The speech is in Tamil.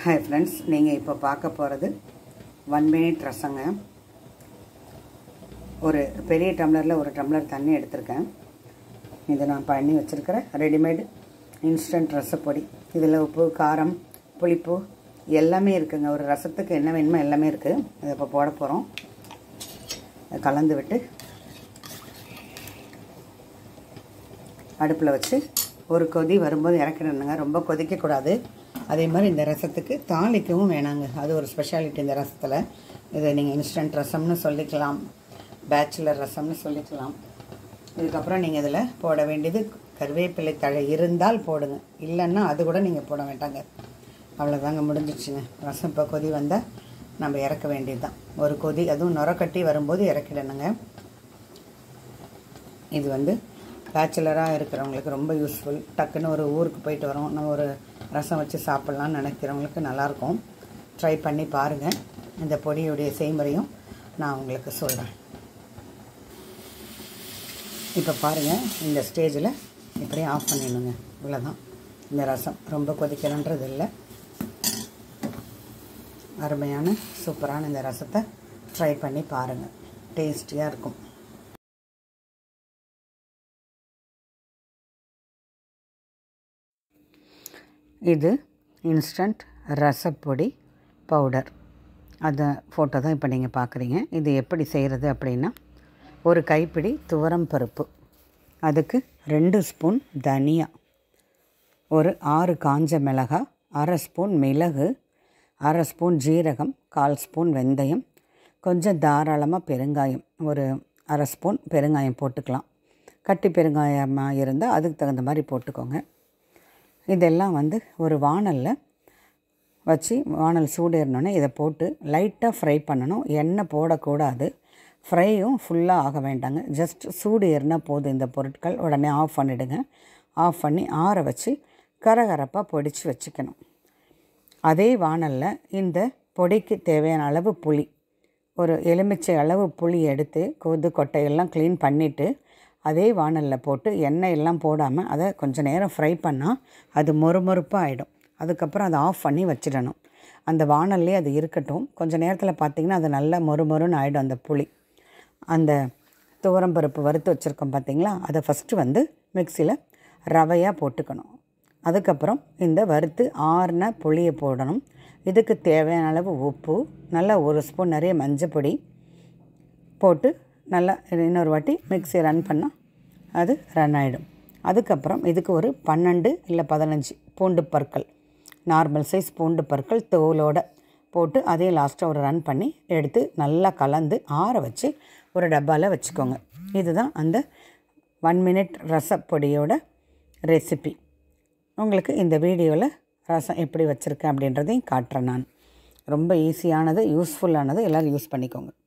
ஹாய் ஃப்ரெண்ட்ஸ் நீங்கள் இப்போ பார்க்க போகிறது ஒன் மினிட் ரசங்க ஒரு பெரிய டம்ளரில் ஒரு டம்ளர் தண்ணி எடுத்திருக்கேன் இதை நான் பண்ணி வச்சுருக்கிறேன் ரெடிமேடு இன்ஸ்டன்ட் ரசப்பொடி இதில் உப்பு காரம் புளிப்பு எல்லாமே இருக்குங்க ஒரு ரசத்துக்கு என்ன வேணுமோ எல்லாமே இருக்குது இதை இப்போ போட போகிறோம் கலந்து விட்டு அடுப்பில் வச்சு ஒரு கொதி வரும்போது இறக்கிடணுங்க ரொம்ப கொதிக்கக்கூடாது அதே மாதிரி இந்த ரசத்துக்கு தாளிக்கவும் வேணாங்க அது ஒரு ஸ்பெஷாலிட்டி இந்த ரசத்தில் இதை நீங்கள் இன்ஸ்டன்ட் ரசம்னு சொல்லிக்கலாம் பேச்சுலர் ரசம்னு சொல்லிக்கலாம் இதுக்கப்புறம் நீங்கள் இதில் போட வேண்டியது கருவேப்பிலை தழை இருந்தால் போடுங்க இல்லைன்னா அது கூட நீங்கள் போட வேண்டாங்க அவ்வளோதாங்க முடிஞ்சிடுச்சுங்க ரசம் இப்போ கொதி வந்தால் நம்ம இறக்க வேண்டியது தான் ஒரு கொதி அதுவும் நுரக்கட்டி வரும்போது இறக்கிடணுங்க இது வந்து பேச்சுலராக இருக்கிறவங்களுக்கு ரொம்ப யூஸ்ஃபுல் டக்குன்னு ஒரு ஊருக்கு போயிட்டு வரோம் நம்ம ஒரு ரசம் வச்சு சாப்பிட்லான்னு நினைக்கிறவங்களுக்கு நல்லாயிருக்கும் ட்ரை பண்ணி பாருங்கள் இந்த பொடியுடைய செய்முறையும் நான் உங்களுக்கு சொல்கிறேன் இப்போ பாருங்கள் இந்த ஸ்டேஜில் இப்படியே ஆஃப் பண்ணிடணுங்க இவ்வளோதான் இந்த ரசம் ரொம்ப கொதிக்கணுன்றது இல்லை அருமையான சூப்பரான இந்த ரசத்தை ட்ரை பண்ணி பாருங்கள் டேஸ்டியாக இருக்கும் இது இன்ஸ்டன்ட் ரசப்பொடி பவுடர் அதை ஃபோட்டோ தான் இப்போ நீங்கள் பார்க்குறீங்க இது எப்படி செய்கிறது அப்படின்னா ஒரு கைப்பிடி துவரம் பருப்பு அதுக்கு ரெண்டு ஸ்பூன் தனியா ஒரு ஆறு காஞ்ச மிளகாய் அரை ஸ்பூன் மிளகு அரை ஸ்பூன் ஜீரகம் கால் ஸ்பூன் வெந்தயம் கொஞ்சம் தாராளமாக பெருங்காயம் ஒரு அரை ஸ்பூன் பெருங்காயம் போட்டுக்கலாம் கட்டி பெருங்காயமாக இருந்தால் அதுக்கு தகுந்த மாதிரி போட்டுக்கோங்க இதெல்லாம் வந்து ஒரு வானலில் வச்சு வானல் சூடேறினோடனே இதை போட்டு லைட்டாக ஃப்ரை பண்ணணும் எண்ணெய் போடக்கூடாது ஃப்ரையும் ஃபுல்லாக ஆக வேண்டாங்க ஜஸ்ட் சூடு ஏறினா போதும் இந்த பொருட்கள் உடனே ஆஃப் பண்ணிவிடுங்க ஆஃப் பண்ணி ஆற வச்சு கரகரப்பாக பொடிச்சு வச்சுக்கணும் அதே வானலில் இந்த பொடிக்கு தேவையான அளவு புளி ஒரு எலுமிச்சை அளவு புளி எடுத்து கொது கொட்டையெல்லாம் க்ளீன் பண்ணிவிட்டு அதே வானலில் போட்டு எண்ணெய் எல்லாம் போடாமல் அதை கொஞ்சம் நேரம் ஃப்ரை பண்ணால் அது மொறுமொறுப்பாக ஆகிடும் அதுக்கப்புறம் அதை ஆஃப் பண்ணி வச்சிடணும் அந்த வானல்லே அது இருக்கட்டும் கொஞ்சம் நேரத்தில் பார்த்திங்கன்னா அது நல்லா மொறுமொறுன்னு ஆகிடும் அந்த புளி அந்த துவரம்பருப்பு வறுத்து வச்சுருக்கோம் பார்த்திங்களா அதை ஃபஸ்ட்டு வந்து மிக்சியில் ரவையாக போட்டுக்கணும் அதுக்கப்புறம் இந்த வறுத்து ஆறின புளியை போடணும் இதுக்கு தேவையான அளவு உப்பு நல்லா ஒரு ஸ்பூன் நிறைய மஞ்சப்பொடி போட்டு நல்லா இன்னொரு வாட்டி மிக்ஸி ரன் பண்ணால் அது ரன் ஆகிடும் அதுக்கப்புறம் இதுக்கு ஒரு பன்னெண்டு இல்லை பதினஞ்சு பூண்டு பற்கள் நார்மல் சைஸ் பூண்டு பற்கள் தோலோடு போட்டு அதையும் லாஸ்ட்டாக ஒரு ரன் பண்ணி எடுத்து நல்லா கலந்து ஆற வச்சு ஒரு டப்பாவில் வச்சுக்கோங்க இதுதான் அந்த ஒன் மினிட் ரசப்பொடியோட ரெசிபி உங்களுக்கு இந்த வீடியோவில் ரசம் எப்படி வச்சுருக்கேன் அப்படின்றதையும் காட்டுறேன் நான் ரொம்ப ஈஸியானது யூஸ்ஃபுல்லானது எல்லோரும் யூஸ் பண்ணிக்கோங்க